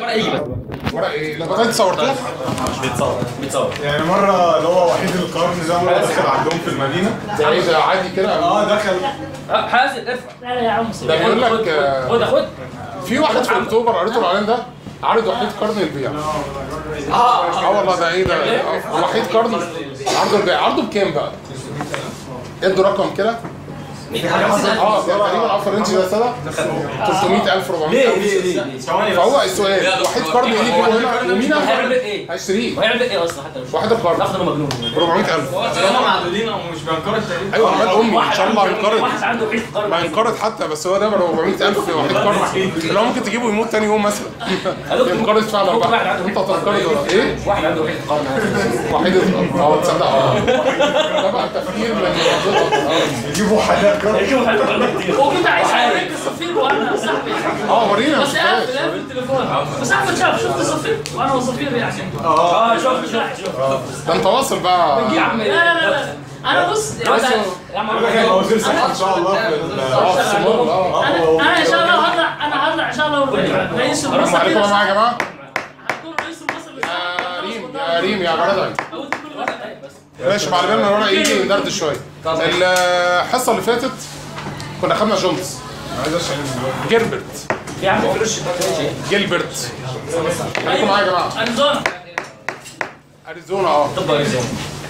ورق ايه؟ البطاطا دي صورتوها؟ بيتصور بيتصور يعني مرة اللي هو وحيد القرن ده مرة دخل عندهم في المدينة ده ايه ده عادي كده؟ اه دخل حازم ارفع لا لا يا عم ده بيقول لك آه، خد خد في واحد في اكتوبر قريته الاعلان ده عارض وحيد قرن البيع اه والله ده ايه ده آه، وحيد قرن عرض البيع عرضه بكام بقى؟ ادوا رقم كده اه ده تقريبا اه في الرينج ده سنه 300000 400000 ليه ليه ثواني فهو السؤال وحيد قرن يجي يجيبه هنا ومين هيعمل بيت ايه؟ هيشتريه وهيعمل بيت ايه اصلا حتى لو وحيد القرن اخده مجنون 400000 هم معدودين ومش بينكروا التقريب ايوه عمال امي ان شاء الله هينقرض واحد عنده عيد قرن ما ينقرض حتى بس هو ده ب 400000 وحيد قرن اللي هو ممكن تجيبه يموت تاني يوم مثلا ينقرض فعلا ممكن واحد بقى عنده انت هتنقرض ولا ايه؟ واحد عنده عيد قرن وحيد القرن اه تصدق اه ده بقى تفكير من منطقة. يجيبوا حاجات هو كنت عايز اوريك الصفير وانا صاحبي اه ورينا بس قاعد في في التليفون بس احمد شاف شفت الصفير وانا وصفير يعني اه شوف شوف شوف ده انت واصل بقى يا عم لا لا لا لا انا بص بس يعني يا عم هيبقى وزير صحة ان شاء الله في ال- اه في الصمام اه انا انا ان شاء الله هطلع انا هطلع ان شاء الله رئيس السلام المصري عليكم يا جماعه يا جماعه هكون رئيس المصري يا ريم يا ريم يا جدع قلت كل واحد بس ماشي مع بالنا ورا يجي ندردش شويه الحصه اللي فاتت كنا خدنا جونز عايز اشحن دلوقتي جيلبرت يا عم فلوس جيلبرت خليكم معايا يا جماعه اريزونا اريزونا اه طب ريزون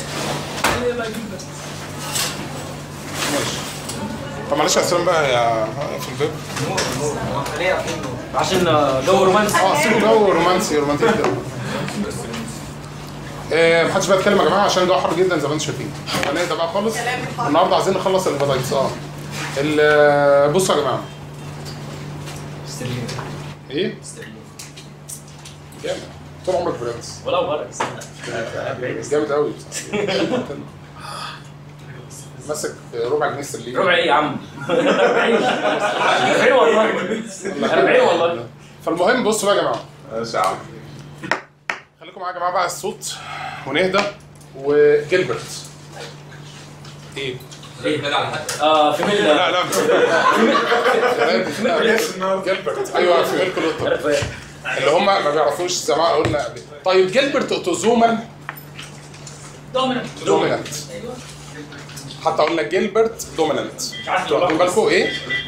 ماشي طب معلش يا سلام بقى يا في البيب عشان جو رومانسي اه سيبوا جو رومانسي رومانتيك كده آه، محدش بقى يتكلم يا جماعه عشان الجو حر جدا زي ما انتم شايفين هنهدى بقى خالص النهارده عايزين نخلص البطاطس اه ال- بصوا يا جماعه ايه؟ جامد طول عمرك برنس ولو غرق جامد قوي ماسك ربع جنيه استرليني ربع ايه يا عم 40 والله 40 والله فالمهم بصوا بقى يا جماعه ماشي يا عم خليكم معايا يا جماعه بقى الصوت ونهدى وجيلبرت ايه؟ اه في ميل لا لا جيلبرت ايوه في ميلك لوتر اللي هم ما بيعرفوش زمان قلنا قبل طيب جيلبرت اوتوزومال دوميننت دومينانت حتى قلنا جيلبرت دومينانت واخدين بالكم ايه؟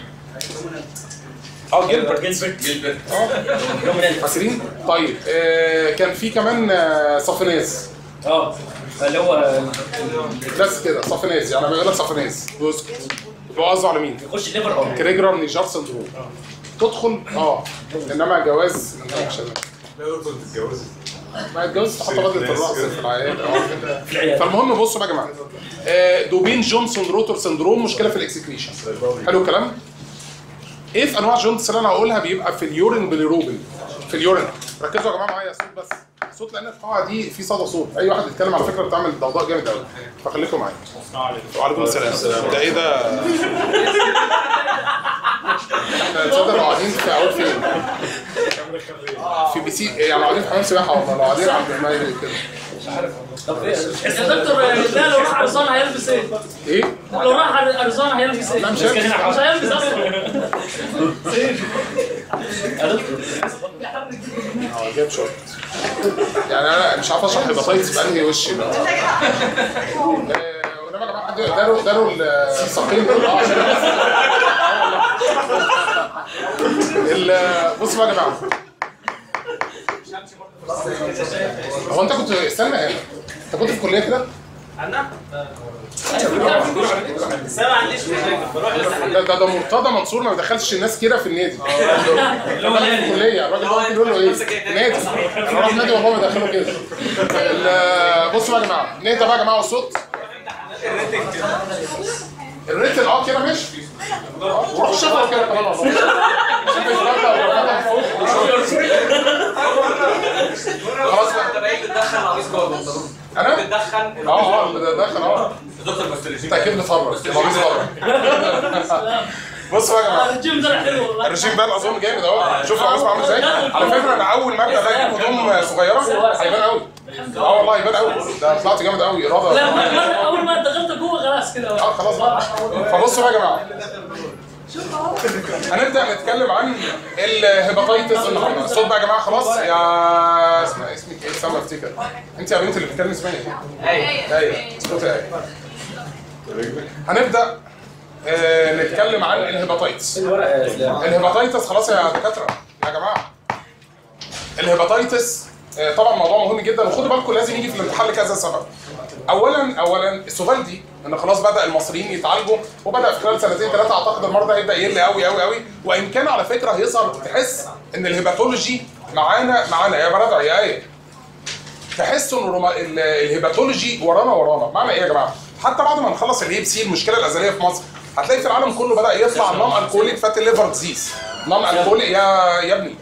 اه جيلبرت جيلبرت اه فاكرين؟ طيب آه كان في كمان آه صافينيز اه اللي هو بس كده صافينيز يعني بيقول لك صافينيز بيسكت يبقى قصده على مين؟ يخش الليفر اه كريجرام نيجار سندروم تدخل اه انما جواز انما مش أنا. لا دكتور تتجوزي ما الجواز تحط بدله الرأس في العيال اه كده في العيال فالمهم بصوا بقى يا جماعه آه، دوبين جونسون روتر سندروم مشكله في الاكسكريشن حلو الكلام ايه في انواع جونز اللي انا هقولها بيبقى في اليورين باليروبين في اليورين ركزوا يا جماعه معايا صوت بس صوت لان القاعه دي في صدى صوت اي واحد يتكلم على فكره بتعمل ضوضاء جامد قوي فخليكم معايا وعليكم السلام ده ايه ده احنا تصدق لو قاعدين في اول فين في بي سي يعني قاعدين في حمام سباحه والله لو قاعدين عند المايل كده طب ايه يا دكتور ده لو راح اريزونا هيلبس ايه؟ ايه لو راح اريزونا هيلبس ايه؟ لا مش هيلبس. مش هيلبس اصلا اه جاب شورت يعني انا مش عارف اشرح البطايس بانهي وش بقى آه، وانما يا جماعه حد داروا داروا الساقين دول اه عشان ال- بصوا بقى يا جماعه هو انت كنت استنى هنا انت كنت في الكليه كده؟ بس انا ما عنديش مشاكل بروح للحد ده ده, ده مرتضى منصور ما بيدخلش الناس كده في النادي اللي هو في نادي الكليه الراجل ده يقول له ايه؟ نادي انا رايح نادي والله ما يدخله كده ال- بصوا بقى يا جماعه نهدى بقى يا جماعه الصوت الريتل اه كده ماشي وروح شغل كده كمان والله شوف الفرقة والرقم فوق خلاص انت بقى بقيت بتدخن قميص جوه البنطلون انا بتدخن اه اه ده داخل اه دكتور بس انت اكيد متفرج قميص بره بصوا بقى يا جماعه الجيم ده حلو والله الرجيم بقى اظن جامد اهو شوف القميص عامل ازاي على فكره انا اول ما ابدا الاقي هدوم صغيره هيبان قوي اه والله هيبان قوي ده طلعت جامد قوي لا اراده مرة- اول ما دخلت جوه خلاص كده اه خلاص بقى فبصوا بقى يا جماعه هنبدا نتكلم عن الهيباتيتس النهارده الصوت بقى يا جماعه خلاص يا اسمها اسمك ايه سما افتكر انت يا بنت اللي بتتكلم اسمها ايه؟ ايوه صوت ايه هنبدا آه، نتكلم عن الهيباتيتس الهيباتيتس خلاص يا دكاتره يا جماعه الهيباتيتس آه، طبعا موضوع مهم جدا وخدوا بالكم لازم يجي في الامتحان لكذا سبب اولا اولا السؤال دي ان خلاص بدا المصريين يتعالجوا وبدا في خلال سنتين ثلاثه اعتقد المرضى هيبدا يقل قوي قوي قوي وان كان على فكره هيظهر تحس ان الهيباتولوجي معانا معانا يا بلد يا ايه تحسوا ان الروما- ال- الهيباتولوجي ورانا ورانا معنى ايه يا جماعه حتى بعد ما نخلص الهيب سي المشكله الازليه في مصر هتلاقي في العالم كله بدا يطلع نون الكوليك فاتي ليفر ديزيز نون الكوليك يا يا ابني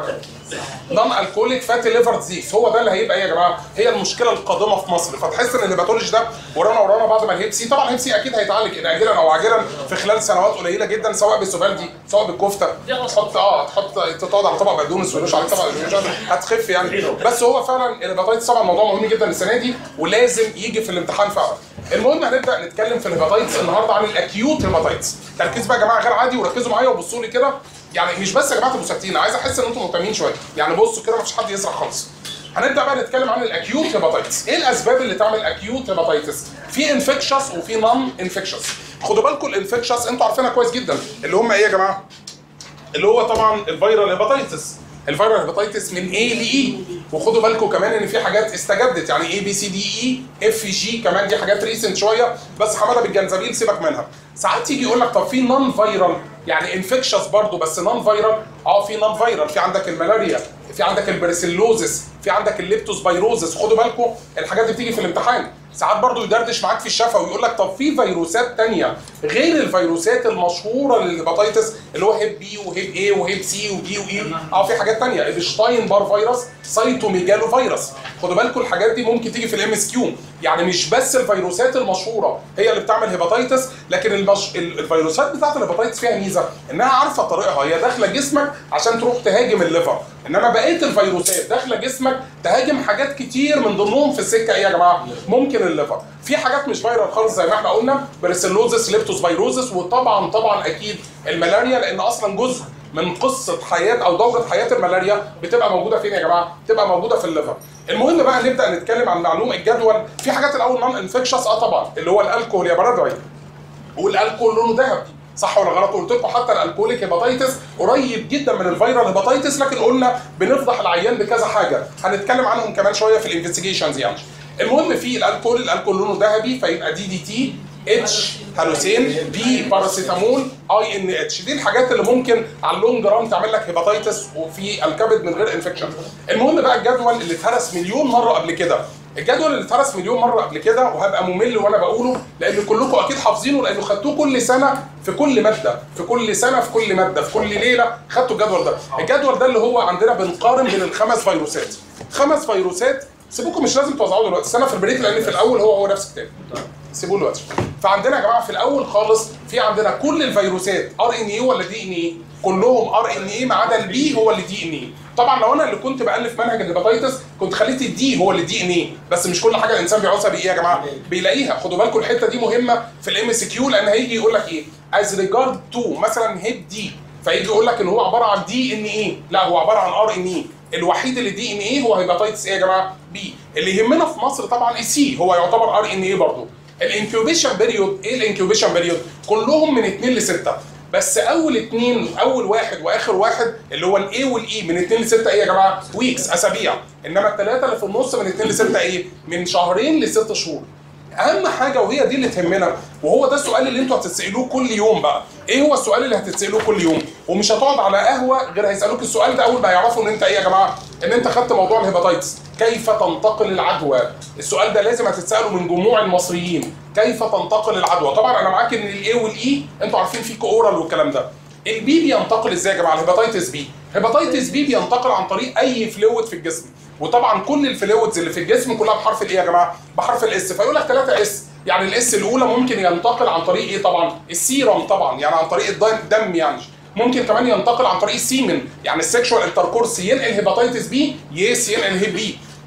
نون الكوليك فاتي ليفر ديزيز هو ده اللي هيبقى ايه يا جماعه هي المشكله القادمه في مصر فتحس ان الهيباتولوجي ده ورانا ورانا بعد ما الهيب سي طبعا الهيب سي اكيد هيتعالج اجلا او عاجلا في خلال سنوات قليله جدا سواء بالسوفالدي سواء بالكفته تحط اه تحط تقعد على طبق بقدونس ولوش على طبق بقدونس، هتخف يعني بس هو فعلا الهيباتيتس طبعا موضوع مهم جدا السنه دي ولازم يجي في الامتحان فعلا المهم هنبدا نتكلم في الهيباتيتس النهارده عن الاكيوت هيباتيتس تركيز بقى يا جماعه غير عادي وركزوا معايا وبصوا لي كده يعني مش بس يا جماعه تبقوا ساكتين عايز احس ان انتم مهتمين شويه يعني بصوا كده مفيش حد يسرح خالص هنبدا بقى نتكلم عن الاكيوت هيباتيتس ايه الاسباب اللي تعمل اكيوت هيباتيتس في انفكشس وفي نون انفكشس خدوا بالكم الانفكشس انتوا عارفينها كويس جدا اللي هم ايه يا جماعه اللي هو طبعا الفيرال هيباتيتس الفيرال هيباتيتس من A ل E وخدوا بالكم كمان ان في حاجات استجدت يعني A B C D E F G كمان دي حاجات ريسنت شويه بس حماده بالجنزبيل سيبك منها ساعات يجي يقول لك طب في نون فيرال يعني انفكشس برضه بس نون فيرال اه في نون فيرال في عندك الملاريا في عندك البريسيلوزس في عندك الليبتوسبيروزس خدوا بالكم الحاجات دي بتيجي في الامتحان ساعات برضو يدردش معاك في الشفا ويقول لك طب في فيروسات تانية غير الفيروسات المشهوره للهيباتيتس اللي هو هيب بي وهيب اي وهيب سي ودي واي اه في حاجات تانية الشتاين بار فيروس سايتوميجالو فيروس خدوا بالكم الحاجات دي ممكن تيجي في الام اس كيو يعني مش بس الفيروسات المشهوره هي اللي بتعمل هيباتيتس لكن المش... ال- الفيروسات بتاعت الهيباتيتس فيها ميزه انها عارفه طريقها هي داخله جسمك عشان تروح تهاجم الليفر انما بقيه الفيروسات داخله جسمك تهاجم حاجات كتير من ضمنهم في السكه ايه يا جماعه ممكن الليفر في حاجات مش فيرال خالص زي ما احنا قلنا بريسيلوزس ليبتوسبيروزس وطبعا طبعا اكيد الملاريا لان اصلا جزء من قصه حياه او دوره حياه الملاريا بتبقى موجوده فين يا جماعه؟ بتبقى موجوده في الليفر. المهم بقى نبدا نتكلم عن معلومه الجدول في حاجات الاول نون انفكشس اه طبعا اللي هو الالكوهول يا بردعي والالكوهول لونه ذهبي صح ولا غلط قلت لكم حتى الالكوليك هيباتيتس قريب جدا من الفيرال هيباتيتس لكن قلنا بنفضح العيان بكذا حاجه هنتكلم عنهم كمان شويه في الانفستيجيشنز يعني المهم في الالكول الالكول لونه ذهبي فيبقى دي دي تي اتش هالوسين بي باراسيتامول اي ان اتش دي الحاجات اللي ممكن على اللونج ران تعمل لك هيباتيتس وفي الكبد من غير انفكشن المهم بقى الجدول اللي اتهرس مليون مره قبل كده الجدول اللي اتهرس مليون مره قبل كده وهبقى ممل وانا بقوله لان كلكم اكيد حافظينه لانه خدتوه كل سنه في كل ماده في كل سنه في كل ماده في كل ليله خدتوا الجدول ده الجدول ده اللي هو عندنا بنقارن بين الخمس فيروسات خمس فيروسات سيبوكم مش لازم توزعوه دلوقتي استنى في البريك لان في الاول هو هو نفس الكتاب سيبوه دلوقتي فعندنا يا جماعه في الاول خالص في عندنا كل الفيروسات ار ان اي ولا دي ان اي كلهم ار ان اي ما عدا البي هو اللي دي ان اي طبعا لو انا اللي كنت بالف منهج الهيباتيتس كنت خليت الدي هو اللي دي ان اي بس مش كل حاجه الانسان بيعوزها بايه يا جماعه بيلاقيها خدوا بالكم الحته دي مهمه في الام اس كيو لان هيجي يقول لك ايه از ريجارد تو مثلا هيب دي فيجي يقول لك ان هو عباره عن دي ان اي لا هو عباره عن ار ان اي الوحيد اللي دي ان ايه هو هيباتيتس ايه يا جماعه بي اللي يهمنا في مصر طبعا السي هو يعتبر ار ان ايه برضه الانكيوبيشن بيريود ايه الانكيوبيشن بيريود كلهم من 2 ل 6 بس اول اثنين اول واحد واخر واحد اللي هو الاي والاي من 2 ل 6 ايه يا جماعه ويكس اسابيع انما الثلاثه اللي في النص من 2 ل 6 ايه من شهرين لست شهور اهم حاجه وهي دي اللي تهمنا وهو ده السؤال اللي انتوا هتتسالوه كل يوم بقى ايه هو السؤال اللي هتتسالوه كل يوم ومش هتقعد على قهوه غير هيسالوك السؤال ده اول ما يعرفوا ان انت ايه يا جماعه ان انت خدت موضوع الهيباتيتس كيف تنتقل العدوى السؤال ده لازم هتتساله من جموع المصريين كيف تنتقل العدوى طبعا انا معاك ان الاي والاي انتوا عارفين في اورال والكلام ده البي بينتقل ازاي يا جماعه الهيباتيتس بي هيباتيتس بي بينتقل عن طريق اي فلويد في الجسم وطبعا كل الفلويدز اللي في الجسم كلها بحرف الايه يا جماعه بحرف الاس فيقول لك 3 اس يعني الاس الاولى ممكن ينتقل عن طريق ايه طبعا السيرم طبعا يعني عن طريق الدم الدم يعني ممكن كمان ينتقل عن طريق السيمن يعني السكشوال انتركورس ينقل هيباتيتس بي يس ينقل هيب بي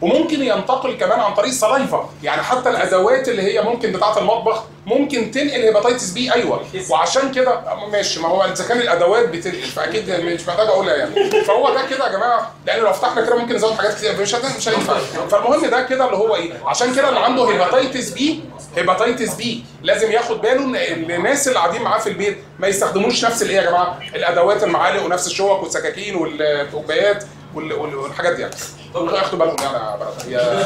وممكن ينتقل كمان عن طريق السلايفا يعني حتى الادوات اللي هي ممكن بتاعه المطبخ ممكن تنقل هيباتيتس بي ايوه وعشان كده ماشي ما هو اذا كان الادوات بتنقل فاكيد مش محتاج اقولها يعني فهو ده كده يا جماعه لان لو فتحنا كده ممكن نزود حاجات كتير مش هت- مش هينفع فالمهم ده كده اللي هو ايه عشان كده اللي عنده هيباتيتس بي هيباتيتس بي لازم ياخد باله ان إن الناس اللي قاعدين معاه في البيت ما يستخدموش نفس الايه يا جماعه الادوات المعالق ونفس الشوك والسكاكين والكوبايات وال- وال- والحاجات دي يعني ياخدوا بالهم يعني يا بنات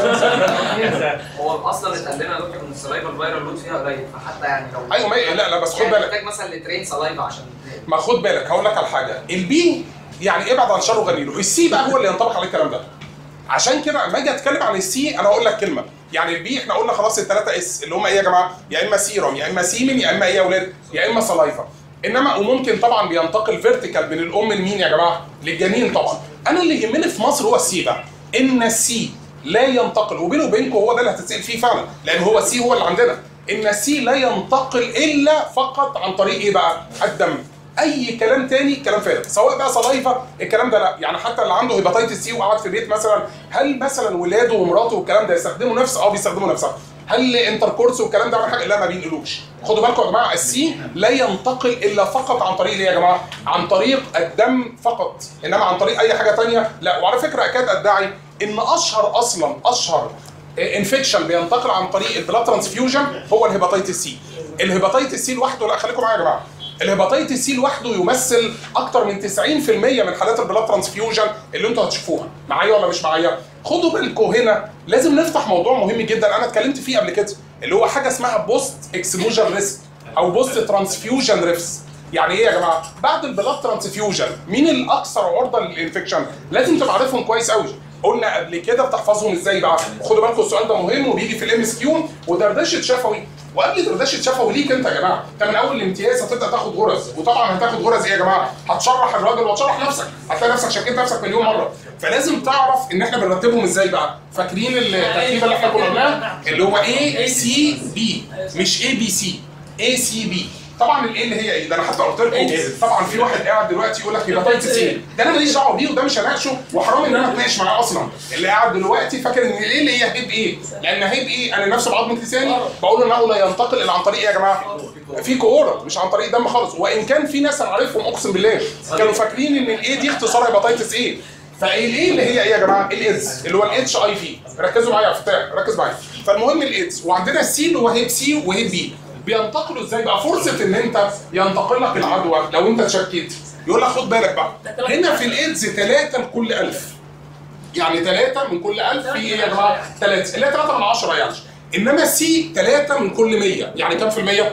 هي هو اصلا اتقال لنا يا دكتور ان السلايفا الفيرال لود فيها قليل فحتى يعني لو ايوه ما لا لا بس خد يعني بالك محتاج مثلا لترين سلايفا عشان ما خد بالك هقول لك على حاجه البي يعني ابعد عن شر وغنيله السي بقى هو اللي ينطبق عليه الكلام ده عشان كده لما اجي اتكلم عن السي انا هقول لك كلمه يعني البي احنا قلنا خلاص الثلاثه اس اللي هم ايه يا جماعه يا اما سيروم يا اما سيمن يا اما ايه يا اولاد يا اما سلايفا انما وممكن طبعا بينتقل فيرتيكال من الام لمين يا جماعه للجنين طبعا انا اللي يهمني في مصر هو السي بقى ان السي لا ينتقل وبينه وبينكم هو ده اللي هتتسال فيه فعلا لان هو السي هو اللي عندنا ان السي لا ينتقل الا فقط عن طريق ايه بقى الدم اي كلام تاني كلام فارغ سواء بقى سلايفا الكلام ده لا يعني حتى اللي عنده هيباتيتس سي وقعد في البيت مثلا هل مثلا ولاده ومراته والكلام ده يستخدموا نفس اه بيستخدموا نفسها هل انتركورس والكلام ده عمل حاجه لا ما بينقلوش خدوا بالكم يا جماعه السي لا ينتقل الا فقط عن طريق ايه يا جماعه عن طريق الدم فقط انما عن طريق اي حاجه تانية لا وعلى فكره اكاد ادعي ان اشهر اصلا اشهر انفكشن بينتقل عن طريق البلاد ترانسفيوجن هو الهيباتيتس سي الهيباتيتس سي لوحده لا خليكم معايا يا جماعه الهيباتيتس سي لوحده يمثل اكتر من 90% من حالات البلاد ترانسفيوجن اللي انتوا هتشوفوها معايا ولا مش معايا خدوا بالكم هنا لازم نفتح موضوع مهم جدا انا اتكلمت فيه قبل كده اللي هو حاجه اسمها بوست اكسبوجر ريسك او بوست ترانسفيوجن ريفس يعني ايه يا جماعه بعد البلاد ترانسفيوجن مين الاكثر عرضه للانفكشن لازم تبقى عارفهم كويس قوي قلنا قبل كده بتحفظهم ازاي بقى خدوا بالكم السؤال ده مهم وبيجي في الام اس كيو ودردشه شفوي وقبل دردشه شفوي ليك انت يا جماعه انت من اول الامتياز هتبدا تاخد غرز وطبعا هتاخد غرز ايه يا جماعه هتشرح الراجل وهتشرح نفسك هتلاقي نفسك شكيت نفسك مليون مره فلازم تعرف ان احنا بنرتبهم ازاي بقى فاكرين الترتيبه اللي احنا كنا قلناها اللي هو اي سي بي مش اي بي سي اي سي بي طبعا الايه اللي هي ايه ده انا حتى قلت لكم طبعا في واحد قاعد دلوقتي يقول لك هيباتيتس سي ده انا ماليش دعوه بيه وده مش هناقشه وحرام ان انا اتناقش معاه اصلا اللي قاعد دلوقتي فاكر ان الايه اللي هي هيب ايه لان هيب ايه انا نفسه بعض لساني بقول انه لا ينتقل الا عن طريق ايه يا جماعه في كوره مش عن طريق دم خالص وان كان في ناس انا عارفهم اقسم بالله كانوا فاكرين ان الايه دي اختصار هيباتيتس ايه فالايه اللي هي ايه يا جماعه الايدز اللي هو الاتش اي في ركزوا معايا يا فتاح ركز معايا فالمهم الايدز وعندنا السي اللي هو هيب سي وهيب بي بينتقلوا ازاي بقى فرصه ان انت ينتقل لك العدوى لو انت اتشكيت يقول لك خد بالك بقى هنا في الايدز 3 لكل 1000 يعني 3 من كل 1000 في ايه يا جماعه 3 اللي هي 3 من 10 يعني انما السي 3 من كل 100 يعني كام في المية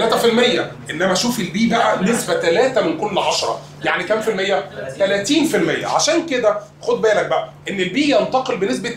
3% انما شوف البي بقى نسبه 3 من كل 10 يعني كام في المية 30% عشان كده خد بالك بقى ان البي ينتقل بنسبه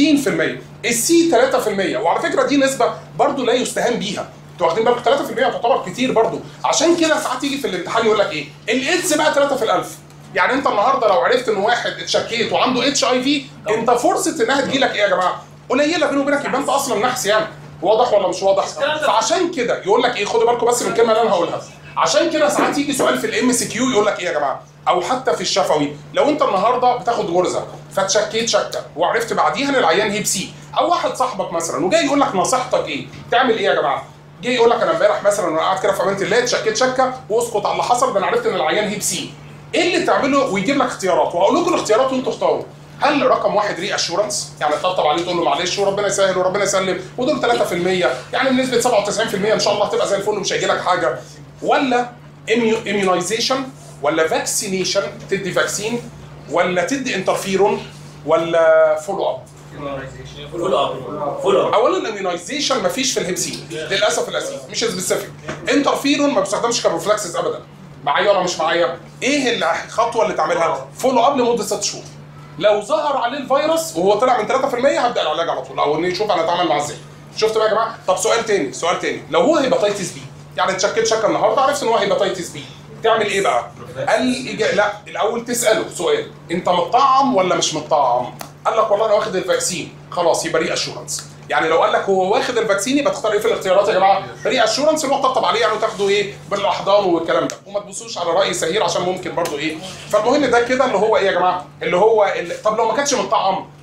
30% السي 3% وعلى فكره دي نسبه برضو لا يستهان بيها انتوا واخدين بالكم 3% تعتبر كتير برضو عشان كده ساعات يجي في الامتحان يقول لك ايه الايدز بقى 3 في الالف يعني انت النهارده لو عرفت ان واحد اتشكيت وعنده اتش اي في انت فرصه انها تجيلك ايه يا جماعه قليله بينه وبينك يبقى انت اصلا نحس يعني واضح ولا مش واضح فعشان كده يقول لك ايه خدوا بالكم بس من الكلمه اللي انا هقولها عشان كده ساعات يجي سؤال في الام سي كيو يقول لك ايه يا جماعه او حتى في الشفوي لو انت النهارده بتاخد غرزه فتشكيت شكه وعرفت بعديها ان العيان هيب سي او واحد صاحبك مثلا وجاي يقول لك نصيحتك ايه تعمل ايه يا جماعه جه يقول لك انا امبارح مثلا وانا قاعد كده في امانه الله اتشكيت شكه واسقط على اللي حصل ده انا عرفت ان العيان هيب سي ايه اللي تعمله ويجيب لك اختيارات وهقول لكم الاختيارات وانتوا اختاروا هل رقم واحد ري اشورنس يعني تطبطب عليه تقول له معلش وربنا يسهل وربنا يسلم ودول 3% يعني بنسبه 97% ان شاء الله هتبقى زي الفل ومش هيجي لك حاجه ولا اميونايزيشن ولا فاكسينيشن تدي فاكسين ولا تدي انترفيرون ولا فولو اب فول اب فول اب اولا الاميونايزيشن مفيش في الهيبسين للاسف الاسف مش سبيسيفيك انترفيرون ما بيستخدمش كبروفلاكسس ابدا معايا ولا مش معايا ايه الخطوه اللي تعملها فولو اب لمده ست شهور لو ظهر عليه الفيروس وهو طلع من 3% هبدا العلاج على طول او نشوف انا اتعامل معاه ازاي شفت بقى يا جماعه طب سؤال تاني سؤال تاني لو هو هيباتيتس بي يعني اتشكيت شكه النهارده عرفت ان هو هيباتيتس بي تعمل ايه بقى؟ قال إجا... لا الاول تساله سؤال انت مطعم ولا مش مطعم؟ قال لك والله انا واخد الفاكسين خلاص يبقى ري اشورنس يعني لو قال لك هو واخد الفاكسين يبقى تختار ايه في الاختيارات يا جماعه؟ ري اشورنس اللي هو تطبطب عليه يعني وتاخده ايه بالاحضان والكلام ده وما تبصوش على راي سهير عشان ممكن برضو ايه فالمهم ده كده اللي هو ايه يا جماعه؟ اللي هو اللي... طب لو ما كانش مطعم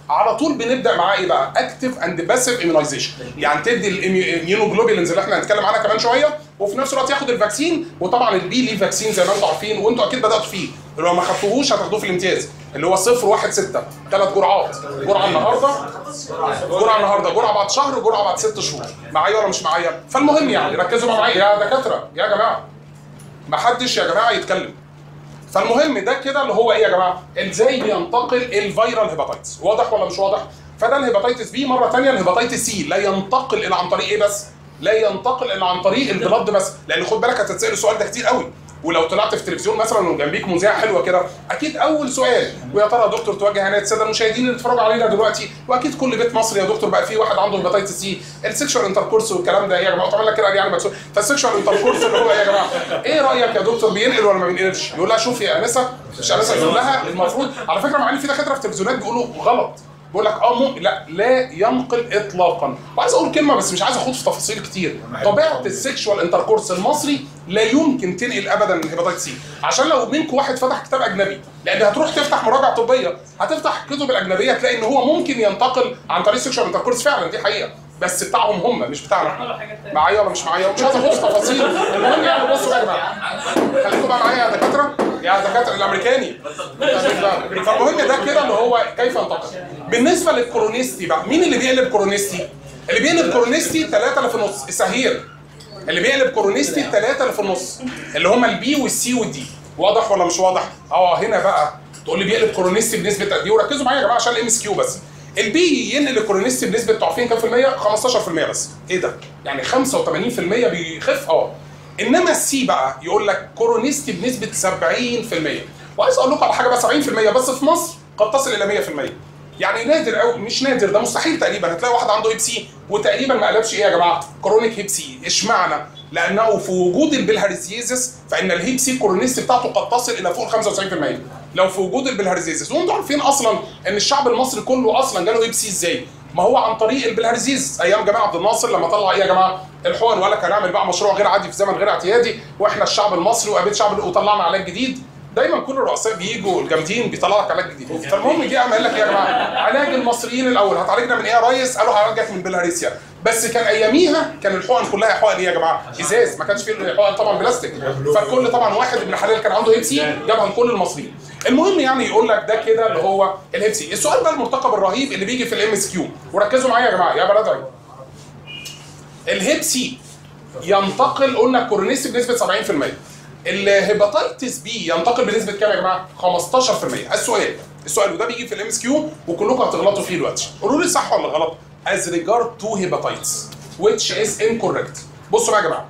على طول بنبدا معاه ايه بقى اكتف اند باسيف ايميونايزيشن يعني تدي الاميونوجلوبولينز اللي احنا هنتكلم عنها كمان شويه وفي نفس الوقت ياخد الفاكسين وطبعا البي ليه فاكسين زي ما انتم عارفين وانتم اكيد بداتوا فيه اللي لو ما خدتوهوش هتاخدوه في الامتياز اللي هو 0 1 6 ثلاث جرعات جرعه النهارده جرعه النهارده جرعه بعد شهر وجرعه بعد ست شهور معايا ولا مش معايا فالمهم يعني ركزوا معايا يا دكاتره يا جماعه ما حدش يا جماعه يتكلم فالمهم ده كده اللي هو ايه يا جماعه؟ ازاي بينتقل الفيرال هيباتيتس واضح ولا مش واضح؟ فده الهيباتيتس بي مره ثانيه الهيباتيتس سي لا ينتقل الا عن طريق ايه بس؟ لا ينتقل الا عن طريق البلد بس لان خد بالك هتتسال السؤال ده كتير قوي ولو طلعت في التلفزيون مثلا وجنبيك مذيعه حلوه كده اكيد اول سؤال ويا ترى يا دكتور توجه عنايه الساده المشاهدين اللي بيتفرجوا علينا دلوقتي واكيد كل بيت مصري يا دكتور بقى فيه واحد عنده هيباتيتس سي السكشوال انتركورس والكلام ده ايه يا جماعه طبعا لك كده يعني مكسور فالسكشوال انتركورس اللي هو ايه يا جماعه ايه رايك يا دكتور بينقل ولا ما بينقلش؟ يقول لها شوفي يا انسه مش انسه يقول لها المفروض على فكره مع ان في دكاتره في التلفزيونات بيقولوا غلط بيقول لك اه ممكن لا لا ينقل اطلاقا وعايز اقول كلمه بس مش عايز اخوض في تفاصيل كتير طبيعه السكشوال انتركورس المصري لا يمكن تنقل ابدا الهيباتيتس سي عشان لو منكم واحد فتح كتاب اجنبي لان هتروح تفتح مراجعه طبيه هتفتح كتب الاجنبيه تلاقي ان هو ممكن ينتقل عن طريق السكشوال انتركورس فعلا دي حقيقه بس بتاعهم هم مش بتاعنا معايا ولا مش معايا ومش عايز اخوض في تفاصيل المهم يعني بصوا يا جماعه خليكم بقى معايا يا دكاتره يا دكاتره الامريكاني فالمهم ده كده اللي هو كيف ينتقل بالنسبه للكورونيستي بقى مين اللي بيقلب كورونيستي اللي بيقلب كورونيستي الثلاثه اللي في النص السهير اللي بيقلب كورونيستي الثلاثه اللي في النص اللي هم البي والسي والدي واضح ولا مش واضح اه هنا بقى تقول لي بيقلب كورونيستي بنسبه قد ايه وركزوا معايا يا جماعه عشان الام اس كيو بس البي ينقل الكورونيستي بنسبه تعرفين كام في المية؟ 15% بس ايه ده؟ يعني 85% بيخف اه انما السي بقى يقول لك كورونيستي بنسبه 70% وعايز اقول لكم على حاجه بقى 70% بس في مصر قد تصل الى 100% يعني نادر قوي مش نادر ده مستحيل تقريبا هتلاقي واحد عنده هيب سي وتقريبا ما قلبش ايه يا جماعه كرونيك هيب سي اشمعنى لانه في وجود البلهارسيزس فان الهيب سي كورونيست بتاعته قد تصل الى فوق 95% لو في وجود البلهارسيزس وانتم عارفين اصلا ان الشعب المصري كله اصلا جاله هيب سي ازاي ما هو عن طريق البلهارسيز ايام جمال عبد الناصر لما طلع ايه يا جماعه الحقن وقال لك هنعمل بقى مشروع غير عادي في زمن غير اعتيادي واحنا الشعب المصري وقابلت شعب وطلعنا علاج جديد دايما كل الرؤساء بيجوا الجامدين بيطلع لك علاج جديد فالمهم جه قام قال لك ايه يا جماعه علاج المصريين الاول هتعالجنا من ايه يا ريس قالوا هعالجك من بلهارسيا بس كان اياميها كان الحقن كلها حقن ايه يا جماعه ازاز ما كانش فيه حقن طبعا بلاستيك فالكل طبعا واحد ابن حلال كان عنده هيبسي جابها لكل المصريين المهم يعني يقول لك ده كده اللي هو الهيبسي السؤال بقى المرتقب الرهيب اللي بيجي في الام اس كيو وركزوا معايا يا جماعه يا بلدعي الهيبسي ينتقل قلنا كورونيستي بنسبه 70% الهيباتيتس بي ينتقل بنسبه كام يا جماعه 15% السؤال السؤال وده بيجي في الام اس كيو وكلكم هتغلطوا فيه دلوقتي قولوا لي صح ولا غلط as regard to hepatitis which is incorrect بصوا بقى يا جماعه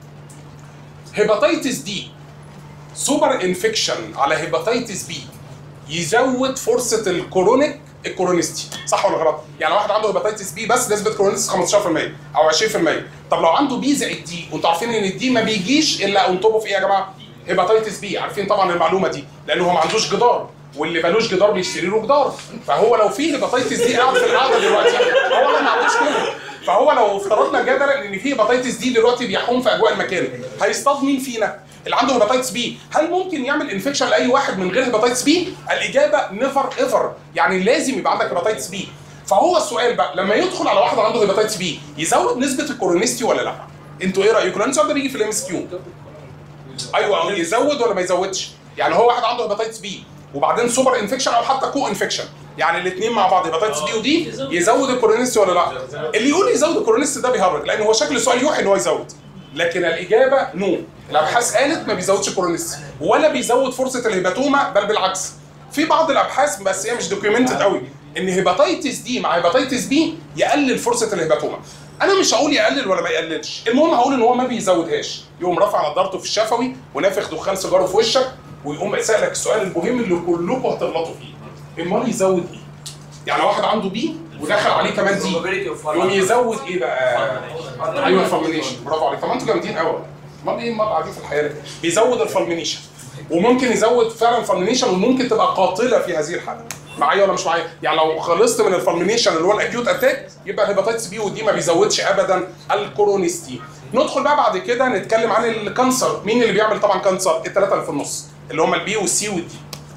هيباتيتس دي سوبر انفكشن على هيباتيتس بي يزود فرصه الكورونيك الكورونيستي صح ولا غلط؟ يعني واحد عنده هيباتيتس بي بس نسبه كورونيستي 15% او 20% طب لو عنده بي زائد دي وانتوا عارفين ان الدي ما بيجيش الا انطبوا في ايه يا جماعه؟ هيباتيتس بي عارفين طبعا المعلومه دي لان هو ما عندوش جدار واللي مالوش جدار بيشتري له جدار فهو لو في هيباتيتس دي قاعد في القعده دلوقتي هو والله ما عندوش كده فهو لو افترضنا جدلا ان في هيباتيتس دي دلوقتي بيحوم في اجواء المكان هيصطاد مين فينا؟ اللي عنده هيباتيتس بي هل ممكن يعمل انفكشن لاي واحد من غير هيباتيتس بي؟ الاجابه نيفر ايفر يعني لازم يبقى عندك هيباتيتس بي فهو السؤال بقى لما يدخل على واحد عنده هيباتيتس بي يزود نسبه الكورونيستي ولا لا؟ انتوا ايه رايكم؟ لان السؤال ده بيجي في الام اس كيو ايوه أو يزود ولا ما يزودش؟ يعني هو واحد عنده هيباتيتس بي وبعدين سوبر انفكشن او حتى كو انفكشن يعني الاثنين مع بعض هيباتيتس بي ودي يزود الكورونيستي ولا لا؟ اللي يقول يزود الكورونيستي ده بيهرج لان هو شكل السؤال يوحي ان هو يزود لكن الاجابه نو الابحاث قالت ما بيزودش كورونيستي ولا بيزود فرصه الهيباتوما بل بالعكس في بعض الابحاث بس هي مش دوكيومنتد قوي ان هيباتيتس دي مع هيباتيتس بي يقلل فرصه الهيباتوما انا مش هقول يقلل ولا ما يقللش المهم هقول ان هو ما بيزودهاش يقوم رافع نضارته في الشفوي ونافخ دخان سيجاره في وشك ويقوم سالك السؤال المهم اللي كلكم هتغلطوا فيه امال يزود ايه يعني واحد عنده بي ودخل عليه كمان دي يقوم يزود ايه بقى ايوه الفالمينيشن برافو عليك طب ما انتوا جامدين قوي امال ايه امال قاعدين في الحياه ليه؟ بيزود الفالمينيشن وممكن يزود فعلا الفالمينيشن وممكن تبقى قاتله في هذه الحاله معايا ولا مش معايا؟ يعني لو خلصت من الفالمينيشن اللي هو الاكيوت اتاك يبقى الهيباتيتس بي ودي ما بيزودش ابدا الكورونيستي. ندخل بقى بعد كده نتكلم عن الكانسر، مين اللي بيعمل طبعا كانسر؟ الثلاثه اللي في النص اللي هم البي والسي والدي.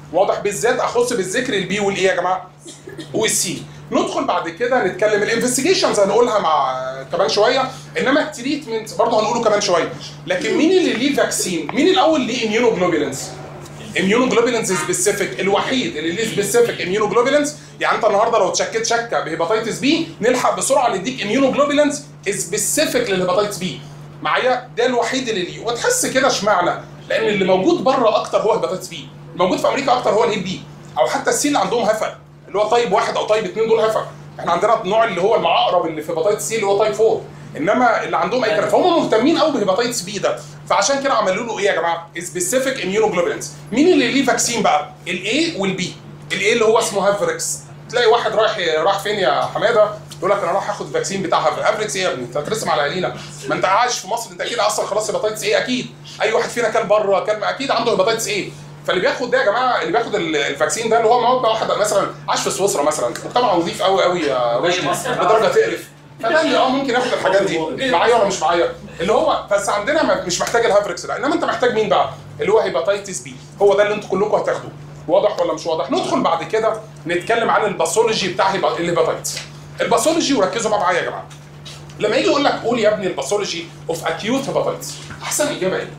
واضح بالذات اخص بالذكر البي والاي يا جماعه والسي ندخل بعد كده نتكلم الانفستيجيشنز هنقولها مع كمان شويه انما التريتمنت برضه هنقوله كمان شويه لكن مين اللي ليه فاكسين مين الاول ليه اميونوجلوبولينز اميونوجلوبولينز سبيسيفيك الوحيد اللي ليه سبيسيفيك اميونوجلوبولينز يعني انت النهارده لو اتشكيت شكه بهيباتيتس بي نلحق بسرعه نديك اميونوجلوبولينز سبيسيفيك للهيباتيتس بي معايا ده الوحيد اللي ليه وتحس كده اشمعنى لان اللي موجود بره اكتر هو هيباتيتس بي موجود في امريكا اكتر هو الهيب بي او حتى السي اللي عندهم هفا اللي هو طيب واحد او طيب اثنين دول هفا احنا عندنا النوع اللي هو المعقرب اللي في هيباتيتس سي اللي هو طيب 4 انما اللي عندهم اي كلام فهم مهتمين قوي بهيباتيتس بي ده فعشان كده عملوا له ايه يا جماعه؟ سبيسيفيك اميونوجلوبولينز مين اللي ليه فاكسين بقى؟ الاي والبي الاي اللي هو اسمه هافريكس تلاقي واحد رايح راح فين يا حماده يقول لك انا راح اخد الفاكسين بتاع هافريكس هافريكس ايه يا ابني؟ انت هترسم على عينينا ما انت عايش في مصر انت اكيد اصلا خلاص هيباتيتس ايه اكيد اي واحد فينا كان بره كان اكيد عنده هيباتيتس ايه فاللي بياخد ده يا جماعه اللي بياخد ال- الفاكسين ده اللي هو مواد واحد مثلا عاش في سويسرا مثلا مجتمع نظيف قوي قوي يا رشدي لدرجه تقرف فده اللي اه ممكن ياخد الحاجات دي معايا ولا مش معايا اللي هو بس عندنا ما- مش محتاج الهافريكس ده انما انت محتاج مين بقى اللي هو هيباتيتس بي هو ده اللي انتوا كلكم هتاخدوه واضح ولا مش واضح ندخل بعد كده نتكلم عن الباثولوجي بتاع هيبا- الهيباتيتس الباثولوجي وركزوا بقى معايا يا جماعه لما يجي يقول لك قول يا ابني الباثولوجي اوف اكيوت هيباتيتس احسن اجابه ايه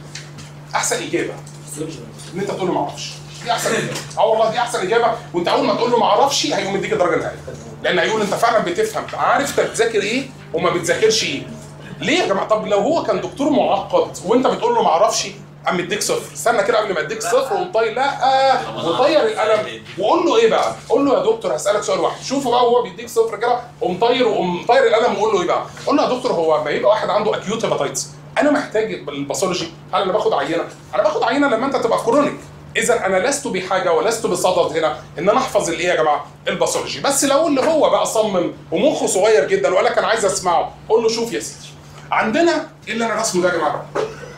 احسن اجابه ان انت تقول له ما اعرفش دي احسن اجابه اه والله دي احسن اجابه وانت اول ما تقول له ما اعرفش هيقوم مديك الدرجه النهائيه لان هيقول انت فعلا بتفهم عارف انت بتذاكر ايه وما بتذاكرش ايه ليه يا جماعه طب لو هو كان دكتور معقد وانت بتقول له ما اعرفش قام مديك صفر استنى كده قبل ما اديك صفر وقوم طاير لا وطير القلم وقول له ايه بقى قول له يا دكتور هسالك سؤال واحد شوفوا بقى وهو بيديك صفر كده قوم طاير وقوم طاير القلم وقول له ايه بقى قول له يا دكتور هو ما يبقى واحد عنده اكيوت هيباتيتس انا محتاج الباثولوجي هل انا باخد عينه انا باخد عينه لما انت تبقى كرونيك اذا انا لست بحاجه ولست بصدد هنا ان انا احفظ الايه يا جماعه الباثولوجي بس لو اللي هو بقى صمم ومخه صغير جدا وقال لك انا عايز اسمعه قول له شوف يا سيدي عندنا ايه اللي انا رسمه ده يا جماعه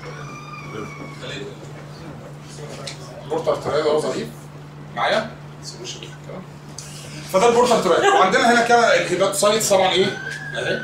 بورتر تراي ده ظريف معايا سيبوش الكلام. فده البورتر تراي وعندنا هنا كده الهيباتوسايتس طبعا ايه اهي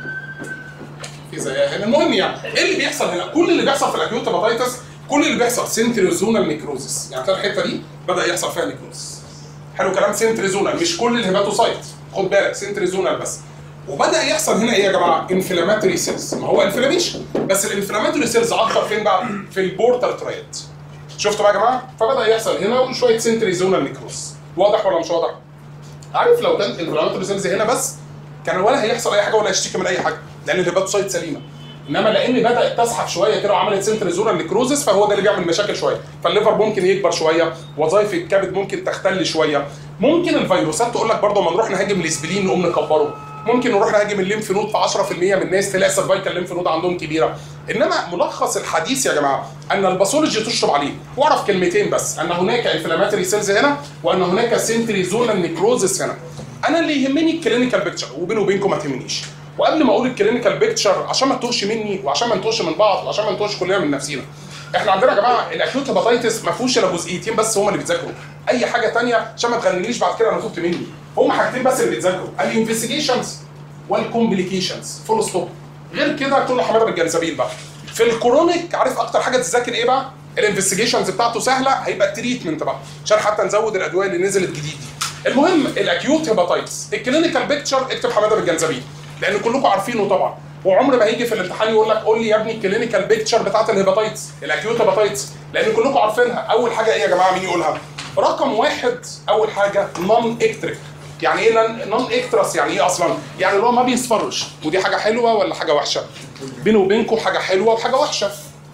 في زيها هنا المهم يعني ايه اللي بيحصل هنا كل اللي بيحصل في الاكيوت هيباتيتس كل اللي بيحصل سنتريزونال نيكروزس يعني تلاقي الحته دي بدا يحصل فيها نيكروزس حلو كلام سنتريزونال مش كل الهيباتوسايت خد بالك سنتريزونال بس وبدا يحصل هنا ايه يا جماعه انفلاماتوري سيلز ما هو انفلاميشن بس الانفلاماتوري سيلز اكتر فين بقى في البورتر ترايد شفتوا بقى يا جماعه فبدا يحصل هنا وشويه سنتريزونال نيكروز واضح ولا مش واضح عارف لو كانت الانفلاماتوري سيلز هنا بس كان ولا هيحصل اي حاجه ولا هيشتكي من اي حاجه لان الهيباتوسايت سليمه انما لان بدات تسحب شويه كده وعملت سنتريزونال نيكروزس فهو ده اللي بيعمل مشاكل شويه فالليفر ممكن يكبر شويه وظائف الكبد ممكن تختل شويه ممكن الفيروسات تقول لك برضه ما نروح نهاجم الاسبلين نقوم نكبره ممكن نروح نهاجم الليمف نود في 10% من الناس تلاقي سيرفايكال ليمف نود عندهم كبيره انما ملخص الحديث يا جماعه ان الباثولوجي تشرب عليه واعرف كلمتين بس ان هناك انفلاماتوري سيلز هنا وان هناك سنتريزونال نيكروزس هنا انا اللي يهمني الكلينيكال بيكتشر وبيني وبينكم ما تهمنيش وقبل ما اقول الكلينيكال بيكتشر عشان ما تتوهش مني وعشان ما نتوهش من بعض وعشان ما نتوهش كلنا من نفسينا احنا عندنا يا جماعه الاكيوت هيباتيتس ما فيهوش الا جزئيتين بس هما اللي بيتذاكروا اي حاجه تانية عشان ما تغنيليش بعد كده انا تهت مني هما حاجتين بس اللي بيتذاكروا الانفستيجيشنز والكومبليكيشنز فول ستوب غير كده كله حماده بالجنزبيل بقى في الكرونيك عارف اكتر حاجه تذاكر ايه بقى الانفستيجيشنز بتاعته سهله هيبقى التريتمنت بقى عشان حتى نزود الادويه اللي نزلت جديد دي المهم الاكيوت هيباتيتس الكلينيكال بيكتشر اكتب حماده بالجنزبيل لان كلكم عارفينه طبعا وعمر ما هيجي في الامتحان يقول لك قول لي يا ابني الكلينيكال بيكتشر بتاعت الهيباتيتس الاكيوت هيباتيتس لان كلكم عارفينها اول حاجه ايه يا جماعه مين يقولها رقم واحد اول حاجه نون اكتريك يعني ايه نون اكترس يعني ايه اصلا يعني اللي هو ما بيصفرش ودي حاجه حلوه ولا حاجه وحشه بيني وبينكم حاجه حلوه وحاجه وحشه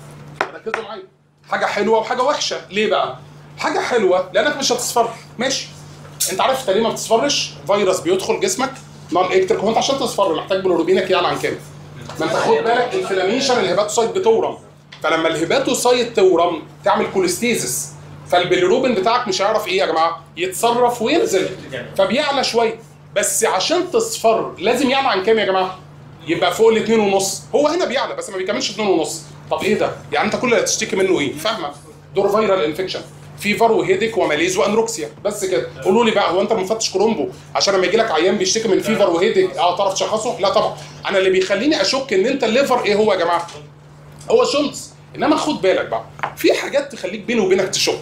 ركزوا معايا حاجه حلوه وحاجه وحشه ليه بقى حاجه حلوه لانك مش هتصفر ماشي انت عارف انت ليه ما بتصفرش فيروس بيدخل جسمك نون اكتريك هو انت عشان تصفر محتاج بلوروبينك يعلى عن كام ما انت خد بالك انفلاميشن الهيباتوسايت بتورم فلما الهيباتوسايت تورم تعمل كوليستيزس فالبيليروبين بتاعك مش هيعرف ايه يا جماعه يتصرف وينزل فبيعلى شويه بس عشان تصفر لازم يعلى عن كام يا جماعه يبقى فوق الاثنين ونص هو هنا بيعلى بس ما بيكملش اتنين ونص طب ايه ده يعني انت كل اللي هتشتكي منه ايه فاهمه دور فيرال انفكشن فيفر وهيديك وماليز وانروكسيا بس كده قولوا لي بقى هو انت مفتش كرومبو عشان لما يجي لك عيان بيشتكي من فيفر وهيديك اه تعرف تشخصه لا طبعا انا اللي بيخليني اشك ان انت الليفر ايه هو يا جماعه هو شمس انما خد بالك بقى في حاجات تخليك بيني وبينك تشك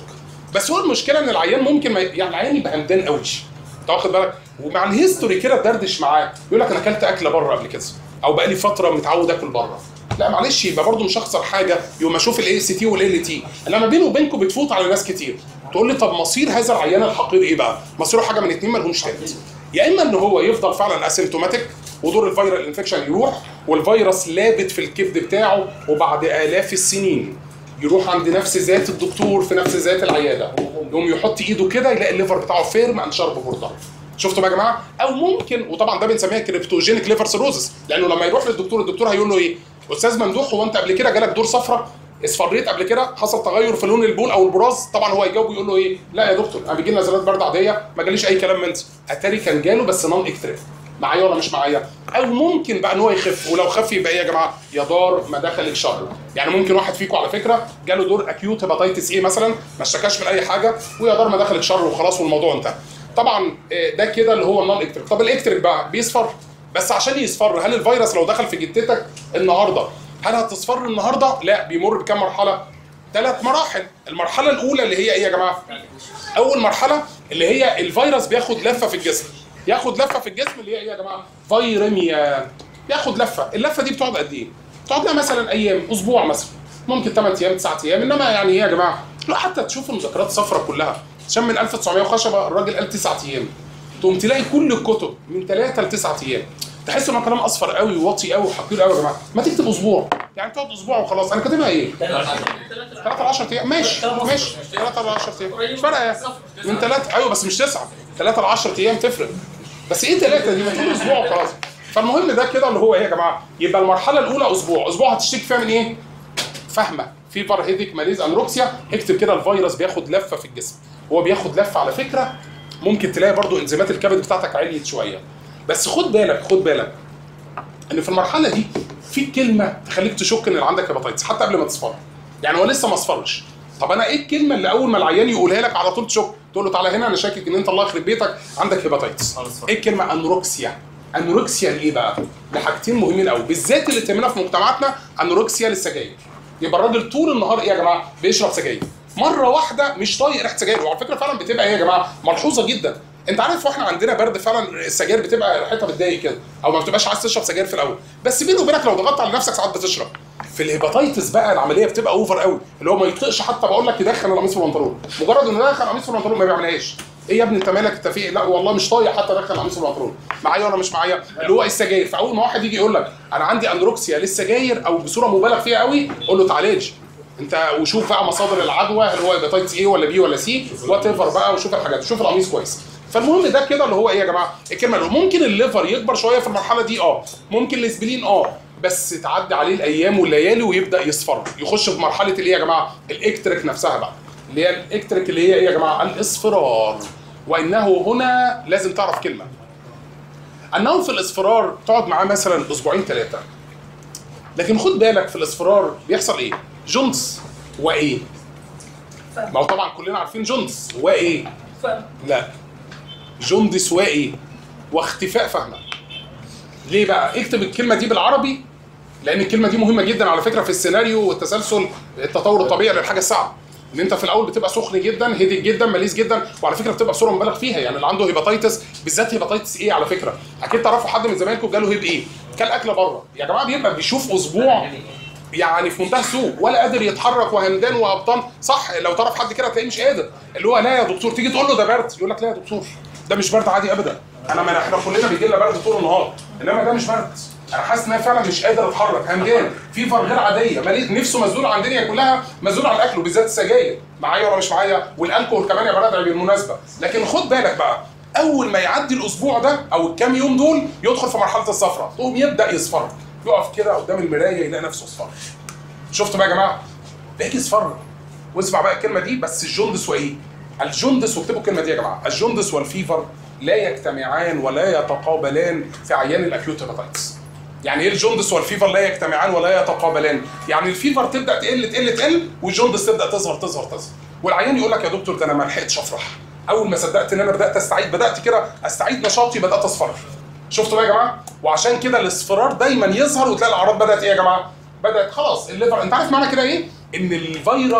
بس هو المشكله ان العيان ممكن ما يعني العيان يبقى همدان قوي انت واخد بالك ومع الهيستوري كده تدردش معاه يقول لك انا اكلت اكله بره قبل كده او بقالي فتره متعود اكل بره لا معلش يبقى برضه مش هخسر حاجه يوم اشوف الاي سي تي والال تي انما بينه وبينكم بتفوت على ناس كتير تقول لي طب مصير هذا العيان الحقير ايه بقى؟ مصيره حاجه من اتنين مالهمش تالت يا اما ان هو يفضل فعلا اسيمتوماتيك ودور الفيرال انفكشن يروح والفيروس لابت في الكبد بتاعه وبعد الاف السنين يروح عند نفس ذات الدكتور في نفس ذات العياده يقوم يحط ايده كده يلاقي الليفر بتاعه فيرم اند شارب بوردر شفتوا بقى يا جماعه او ممكن وطبعا ده بنسميها كريبتوجينيك ليفر سيروزس لانه لما يروح للدكتور الدكتور هيقول له ايه استاذ ممدوح هو انت قبل كده جالك دور صفرة اصفريت قبل كده حصل تغير في لون البول او البراز طبعا هو يجاوب يقول له ايه لا يا دكتور انا بيجي لي نزلات برد عاديه ما جاليش اي كلام من ده اتاري كان جاله بس نون اكتريف معايا ولا مش معايا او ممكن بقى ان هو يخف ولو خف يبقى ايه يا جماعه يا دار ما دخل الشر يعني ممكن واحد فيكم على فكره جاله دور اكيوت هيباتيتس ايه مثلا ما اشتكاش من اي حاجه ويا دار ما دخل الشر وخلاص والموضوع انتهى طبعا آه، ده كده اللي هو النون اكتريك طب الاكتريك بقى بيصفر بس عشان يصفر هل الفيروس لو دخل في جتتك النهارده هل هتصفر النهارده لا بيمر بكام مرحله ثلاث مراحل المرحله الاولى اللي هي ايه يا جماعه اول مرحله اللي هي الفيروس بياخد لفه في الجسم ياخد لفه في الجسم اللي هي ايه يا جماعه فيرميا ياخد لفه اللفه دي بتقعد قد ايه بتقعد لها مثلا ايام اسبوع مثلا ممكن 8 ايام 9 ايام انما يعني ايه يا جماعه لا حتى تشوفوا المذكرات صفرة كلها عشان من 1900 وخشبه الراجل قال 9 ايام تقوم تلاقي كل الكتب من 3 ل 9 ايام تحس انه كلام اصفر قوي وواطي قوي وحقير قوي يا جماعه ما تكتب اسبوع يعني تقعد اسبوع وخلاص انا كاتبها ايه 3 ل 10 ايام ماشي ماشي 3 ل 10 ايام مش فارقه يعني. من 3 ايوه بس مش 9 3 ل 10 ايام تفرق بس ايه 3 دي ما تقول اسبوع وخلاص فالمهم ده كده اللي هو ايه يا جماعه يبقى المرحله الاولى اسبوع اسبوع هتشتكي فيها من ايه فاهمه فيفر هيديك ماليز انروكسيا اكتب كده الفيروس بياخد لفه في الجسم هو بياخد لفه على فكره ممكن تلاقي برضو انزيمات الكبد بتاعتك عليت شويه بس خد بالك خد بالك ان في المرحله دي في كلمه تخليك تشك ان اللي عندك هيباتيتس حتى قبل ما تصفر يعني هو لسه ما اصفرش طب انا ايه الكلمه اللي اول ما العيان يقولها لك على طول تشك تقول له تعالى هنا انا شاكك ان انت الله يخرب بيتك عندك هيباتيتس ايه الكلمه انوركسيا انوركسيا لايه بقى؟ لحاجتين مهمين قوي بالذات اللي تهمنا في مجتمعاتنا انوركسيا للسجاير يبقى الراجل طول النهار ايه يا جماعه؟ بيشرب سجاير مره واحده مش طايق ريحه سجاير وعلى فكره فعلا بتبقى ايه يا جماعه؟ ملحوظه جدا انت عارف واحنا عندنا برد فعلا السجاير بتبقى ريحتها بتضايق كده او ما بتبقاش عايز تشرب سجاير في الاول بس بيني وبينك لو ضغطت على نفسك ساعات بتشرب في الهيباتيتس بقى العمليه بتبقى اوفر قوي اللي هو ما يطيقش حتى بقول لك يدخن القميص في البنطلون مجرد انه يدخن القميص في البنطلون ما بيعملهاش ايه يا ابني انت مالك انت في إيه؟ لا والله مش طايق حتى ادخل القميص في البنطلون معايا ولا مش معايا اللي هو السجاير فاول ما واحد يجي يقول لك انا عندي اندروكسيا للسجاير او بصوره مبالغ فيها قوي قول له تعالج انت وشوف بقى مصادر العدوى هل هو هيباتيتس ايه ولا بي ولا سي وات ايفر بقى وشوف الحاجات شوف القميص كويس فالمهم ده كده اللي هو ايه يا جماعه الكلمه اللي ممكن الليفر يكبر شويه في المرحله دي اه ممكن الاسبلين اه بس تعدي عليه الايام والليالي ويبدا يصفر يخش في مرحله الايه يا جماعه الاكتريك نفسها بقى اللي هي الاكتريك اللي هي ايه يا جماعه الاصفرار وانه هنا لازم تعرف كلمه انه في الاصفرار تقعد معاه مثلا اسبوعين ثلاثه لكن خد بالك في الاصفرار بيحصل ايه جونز وايه ما هو طبعا كلنا عارفين جونز وايه فاهم لا جندس وايه واختفاء فهمك ليه بقى اكتب الكلمه دي بالعربي لان الكلمه دي مهمه جدا على فكره في السيناريو والتسلسل التطور الطبيعي للحاجه الصعبه ان انت في الاول بتبقى سخن جدا هيدك جدا مليس جدا وعلى فكره بتبقى بصوره مبالغ فيها يعني اللي عنده هيباتيتس بالذات هيباتيتس ايه على فكره اكيد تعرفوا حد من زمايلكم جاله هيب ايه كل اكله بره يا جماعه بيبقى بيشوف اسبوع يعني في منتهى السوء ولا قادر يتحرك وهمدان وهبطان صح لو تعرف حد كده تلاقيه مش قادر اللي هو لا يا دكتور تيجي تقول له ده برد يقول لك لا يا دكتور ده مش برد عادي ابدا انا ما احنا كلنا بيجي لنا برد طول النهار انما ده مش برد انا حاسس ان انا فعلا مش قادر اتحرك همدان فيفر غير عاديه مالي نفسه مسدود على الدنيا كلها مسدود على الاكل وبالذات السجاير معايا ولا مش معايا والالكول كمان يا بنات بالمناسبه لكن خد بالك بقى اول ما يعدي الاسبوع ده او الكام يوم دول يدخل في مرحله الصفرة تقوم يبدا يصفر يقف كده قدام المرايه يلاقي نفسه اصفر شفتوا بقى يا جماعه بيجي يصفر واسمع بقى الكلمه دي بس الجندس وايه الجندس واكتبوا الكلمه دي يا جماعه الجندس والفيفر لا يجتمعان ولا يتقابلان في عيان الاكيوت هيباتيتس يعني ايه الجندس والفيفر لا يجتمعان ولا يتقابلان يعني الفيفر تبدا تقل تقل تقل والجندس تبدا تظهر تظهر تظهر والعيان يقول لك يا دكتور ده انا ما لحقتش افرح اول ما صدقت ان انا بدات استعيد بدات كده استعيد نشاطي بدات اصفر شفتوا بقى يا جماعه وعشان كده الاصفرار دايما يظهر وتلاقي الاعراض بدات ايه يا جماعه بدات خلاص الليفر انت عارف معنى كده ايه ان الفيروس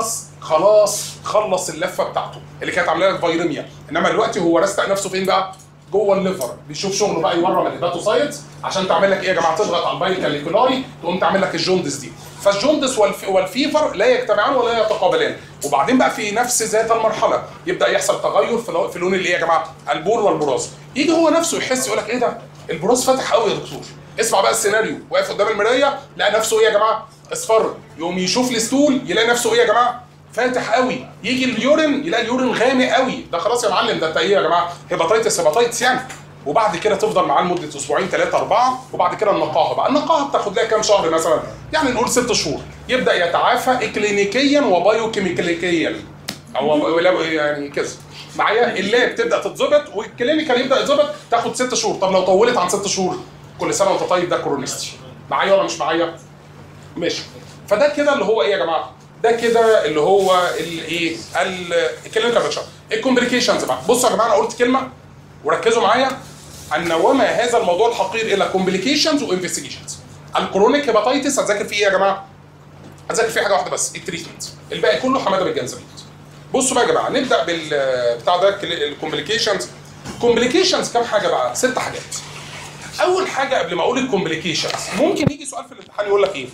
خلاص خلص اللفه بتاعته اللي كانت عامله لك فيروميا انما دلوقتي هو رستق نفسه فين بقى؟ جوه الليفر بيشوف شغله بقى يورم الهيباتوسايتس عشان تعمل لك ايه يا جماعه تضغط على البايكاليكولاي تقوم تعمل لك الجوندس دي فالجوندس والف... والفيفر لا يجتمعان ولا يتقابلان وبعدين بقى في نفس ذات المرحله يبدا يحصل تغير في, لو... في لون الايه يا جماعه البول والبراز يجي هو نفسه يحس يقول لك ايه ده البراز فاتح قوي يا دكتور اسمع بقى السيناريو واقف قدام المرايه لقى نفسه ايه يا جماعه اصفر يقوم يشوف الستول يلاقي نفسه ايه يا جماعه فاتح قوي يجي اليورين يلاقي اليورين غامق قوي ده خلاص يا معلم ده انت ايه يا جماعه هيباتيتس هيباتيتس يعني وبعد كده تفضل معاه لمده اسبوعين ثلاثه اربعه وبعد كده النقاهه بقى النقاهه بتاخد لها كام شهر مثلا يعني نقول ست شهور يبدا يتعافى اكلينيكيا وبايوكيميكاليكيا او يعني كده معايا اللاب تبدا تتظبط والكلينيكال يبدا يتظبط تاخد ست شهور طب لو طولت عن ست شهور كل سنه وانت طيب ده كورونيستي معايا ولا مش معايا؟ ماشي فده كده اللي هو ايه يا جماعه؟ ده كده اللي هو الايه؟ الكلينيكال بيكشر الكومبليكيشنز بقى بصوا يا جماعه انا قلت كلمه وركزوا معايا ان وما هذا الموضوع الحقير الا كومبليكيشنز وانفستيجيشنز الكرونيك هيباتيتس هتذاكر فيه ايه يا جماعه؟ هتذاكر فيه حاجه واحده بس التريتمنت الباقي كله حماده بالجنزبيل بصوا بقى يا جماعه نبدا بال بتاع ده الكومبليكيشنز كومبليكيشنز كام حاجه بقى؟ ست حاجات اول حاجه قبل ما اقول الكومبليكيشنز ممكن يجي سؤال في الامتحان يقول لك ايه؟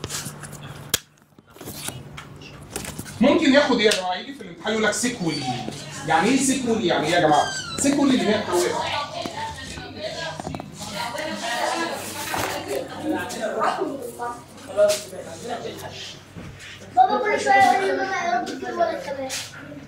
ممكن ياخد ايه يا جماعه؟ يجي في الامتحان يقول لك سيكولي يعني ايه سيكولي؟ يعني ايه يا جماعه؟ سيكولي اللي هي التوابع بابا كل شويه يقول لي ماما يا رب كل ولد كمان